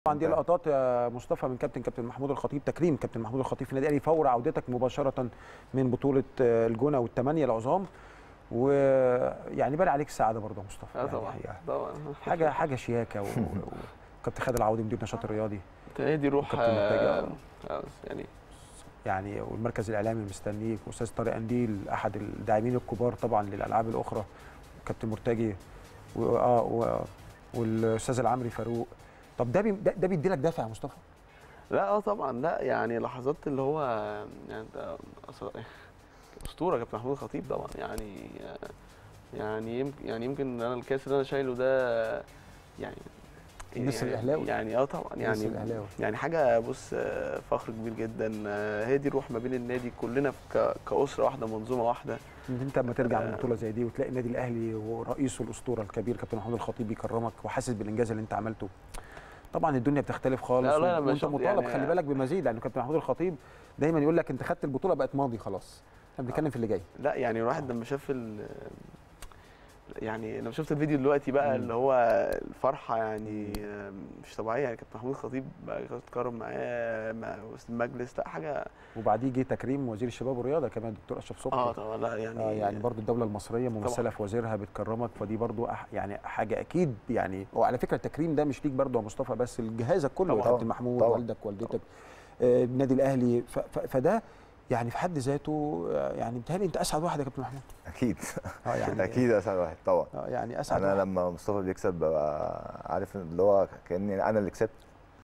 طبعا دي لقطات يا مصطفى من كابتن كابتن محمود الخطيب تكريم كابتن محمود الخطيب في النادي الاهلي فور عودتك مباشره من بطوله الجونه والثمانيه العظام ويعني بان عليك السعاده برضه يا مصطفى اه يعني طبعا هي طبعا حاجه حاجه شياكه و- و- وكابتن خالد العوضي مدير النشاط الرياضي هي دي روح وكابتن مرتجى. آه، آه، يعني يعني والمركز الاعلامي مستنيك واستاذ طارق انديل احد الداعمين الكبار طبعا للالعاب الاخرى كابتن مرتجي و- اه و- والاستاذ العمري فاروق طب ده بي ده, ده بيدي لك دافع يا مصطفى لا اه طبعا لا يعني لحظات اللي هو يعني انت أص- اسطوره كابتن محمود الخطيب طبعا يعني يعني يمكن يعني يمكن انا الكاس اللي انا شايله ده يعني النسر يعني- الأهلاوي. يعني اه طبعا النسر يعني الأهلاوي. يعني حاجه بص آه، فخر كبير جدا آه، هي دي الروح ما بين النادي كلنا ك- كاسره واحده منظومه واحده ان انت لما ترجع من آه. بطوله زي دي وتلاقي النادي الاهلي ورئيسه الاسطوره الكبير كابتن محمود الخطيب بيكرمك وحاسس بالانجاز اللي انت عملته طبعا الدنيا بتختلف خالص لا، لا، و- لما وانت شفت مطالب يعني- خلي بالك بمزيد لان كابتن محمود الخطيب دايما يقول لك انت خدت البطوله بقت ماضي خلاص احنا بنتكلم في اللي جاي لا يعني الواحد لما شاف ال يعني لما شفت الفيديو دلوقتي بقى مم. اللي هو الفرحه يعني مش طبيعيه يعني كابتن محمود الخطيب بقى اتكرم معاه مع وسط المجلس لا حاجه وبعديه جه تكريم وزير الشباب والرياضه كمان الدكتور اشرف صبحي اه طبعا لا يعني آه يعني برضو الدوله المصريه ممثله في وزيرها بتكرمك فدي برضو أح يعني حاجه اكيد يعني وعلى فكره التكريم ده مش ليك برضو يا مصطفى بس لجهازك كله يا طبعاً. كابتن محمود طبعاً. والدك والدتك آه، النادي الاهلي ف- ف- فده يعني في حد ذاته آه، يعني بيتهيألي انت اسعد واحد يا كابتن محمود اكيد اه يعني اكيد اسعد واحد طبعا اه يعني اسعد انا واحد لما مصطفى بيكسب ببقى عارف اللي هو كاني انا اللي كسبت